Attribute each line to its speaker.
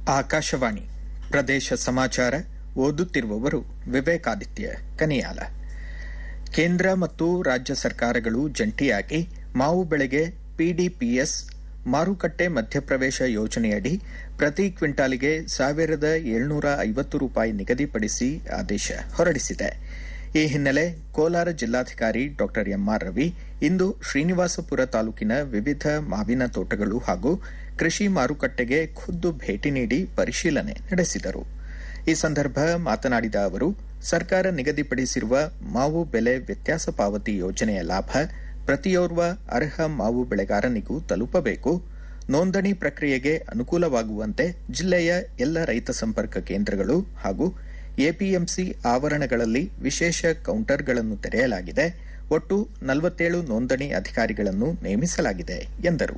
Speaker 1: ಆಕಾಶವಾಣಿ ಪ್ರದೇಶ ಸಮಾಚಾರ ಓದುತ್ತಿರುವವರು ವಿವೇಕಾದಿತ್ಯ ಕನಿಯಾಲ ಕೇಂದ್ರ ಮತ್ತು ರಾಜ್ಯ ಸರ್ಕಾರಗಳು ಜಂಟಿಯಾಗಿ ಮಾವು ಬೆಳೆಗೆ ಪಿಡಿಪಿಎಸ್ ಮಾರುಕಟ್ಟೆ ಮಧ್ಯಪ್ರವೇಶ ಯೋಜನೆಯಡಿ ಪ್ರತಿ ಕ್ವಿಂಟಾಲಿಗೆ ಸಾವಿರದ ಏಳ್ನೂರ ಐವತ್ತು ರೂಪಾಯಿ ನಿಗದಿಪಡಿಸಿ ಆದೇಶ ಹೊರಡಿಸಿದೆ ಈ ಹಿನ್ನೆಲೆ ಕೋಲಾರ ಜಿಲ್ಲಾಧಿಕಾರಿ ಡಾ ಎಂಆರ್ ರವಿ ಇಂದು ಶ್ರೀನಿವಾಸಪುರ ತಾಲೂಕಿನ ವಿವಿಧ ಮಾವಿನ ತೋಟಗಳು ಹಾಗೂ ಕೃಷಿ ಮಾರುಕಟ್ಟೆಗೆ ಖುದ್ದು ಭೇಟಿ ನೀಡಿ ಪರಿಶೀಲನೆ ನಡೆಸಿದರು ಈ ಸಂದರ್ಭ ಮಾತನಾಡಿದ ಅವರು ಸರ್ಕಾರ ನಿಗದಿಪಡಿಸಿರುವ ಮಾವು ಬೆಲೆ ವ್ಯತ್ಯಾಸ ಪಾವತಿ ಯೋಜನೆಯ ಲಾಭ ಪ್ರತಿಯೋರ್ವ ಅರ್ಹ ಮಾವು ಬೆಳೆಗಾರನಿಗೂ ತಲುಪಬೇಕು ನೋಂದಣಿ ಪ್ರಕ್ರಿಯೆಗೆ ಅನುಕೂಲವಾಗುವಂತೆ ಜಿಲ್ಲೆಯ ಎಲ್ಲ ರೈತ ಸಂಪರ್ಕ ಕೇಂದ್ರಗಳು ಹಾಗೂ ಎಪಿಎಂಸಿ ಆವರಣಗಳಲ್ಲಿ ವಿಶೇಷ ಕೌಂಟರ್ಗಳನ್ನು ತೆರೆಯಲಾಗಿದೆ ಒಟ್ಟು ನಲವತ್ತೇಳು ನೋಂದಣಿ ಅಧಿಕಾರಿಗಳನ್ನು ನೇಮಿಸಲಾಗಿದೆ ಎಂದರು